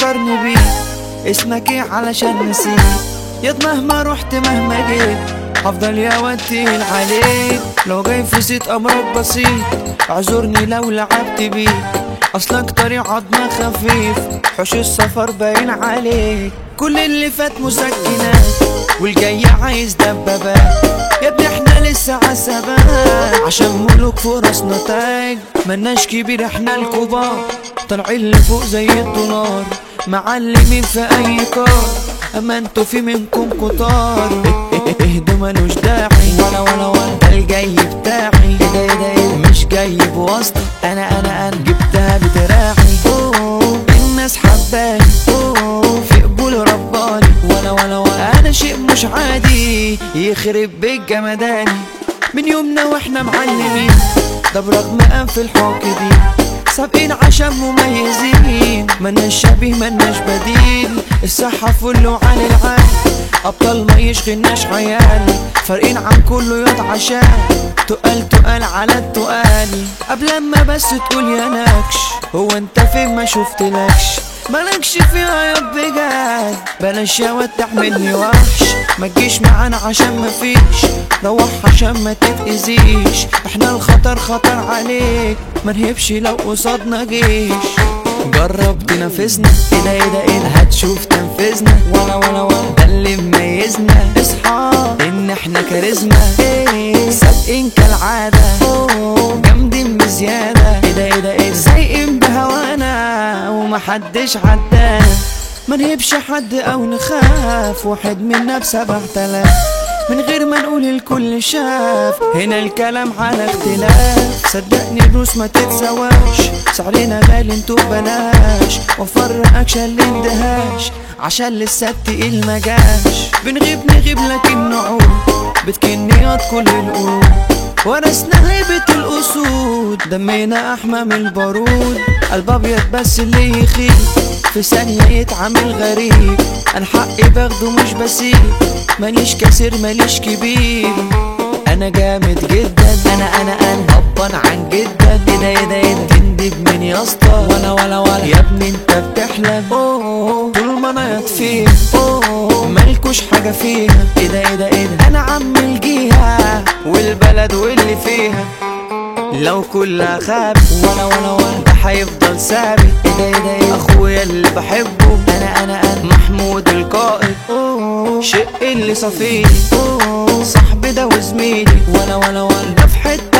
فكرني بيه اسمك ايه علشان نسيت ياض مهما رحت مهما جيت هفضل يا وتقيل عليك لو جاي في زيت امرك بسيط اعذرني لو لعبت بيك اصلك طريق عضمة خفيف حوش السفر باين عليك كل اللي فات مسكنات والجاي عايز دبابات يا ابني احنا لسه عسبات عشان ملوك فرص نتاج ملناش كبير احنا الكبار طالعين لفوق زي الدولار معلمين في اي كار اما انتوا في منكم كتار اهدوا ملوش داعي ولا ولا ولا ده الجاي بتاعي ايه ده ايه ده ايه ده؟ مش جاي بواسطة انا انا انا جبتها بدراعي أوه، الناس حباني أوه، في قبول رباني ولا ولا ولا انا شيء مش عادي يخرب بيت جمداني من يومنا واحنا معلمين ده برغم انف الحوك دي سابقين عشان مميزين ملناش شبيه ملناش بديل الصحة فل على العال أبطال ما يشغلناش عيال فارقين عن كله ياض عشان تقال تقال على التقال قبل ما بس تقول يا نكش هو انت فين ما شفتلكش مالكش فيها يا بجد بلاش يا واد تعملني وحش ما تجيش معانا عشان ما فيش روح عشان ما تتأذيش احنا الخطر خطر عليك ما نهبش لو قصادنا جيش جرب تنافسنا ايه ده ايه ده ايه ده هتشوف تنفذنا ولا ولا ولا ده اللي مميزنا اصحى ان احنا كاريزما ايه سابقين كالعادة أوه، جامدين بزيادة ايه ده ايه ده ايه ده سايقين بهوانا ومحدش عدانا ما نهبش حد او نخاف واحد منا بسبع تلاف من غير ما نقول الكل شاف هنا الكلام على اختلاف صدقني الروس ما تتسواش سعرنا غالي انتو بلاش وفر اكشن الاندهاش عشان لسه التقيل ما جاش بنغيب نغيب لكن نعود بتكنيات كل القلوب ورثنا هيبة الأسود دمنا أحمى من البارود قلب أبيض بس اللي يخيب في ثانية يتعامل غريب أنا حقي باخده مش بسيب ماليش كسر ماليش كبير أنا جامد جدا أنا أنا أنا هبان عن جدا إيه ده إيه ده إيه ده تندب من يا اسطى ولا ولا ولا يا ابني أنت بتحلم أوه طول ما أنا يطفيه أوه مالكوش حاجة فيها إيه ده إيه ده إيه ده أنا عم الجيهة والبلد واللي فيها لو كلها خاب ولا ولا ولا ده هيفضل ثابت ايه ده ايه ده ايه اخويا اللي بحبه انا انا انا محمود القائد أوه، شق اللي صفيلي أوه، صاحبي ده وزميلي ولا ولا ولا ده في حته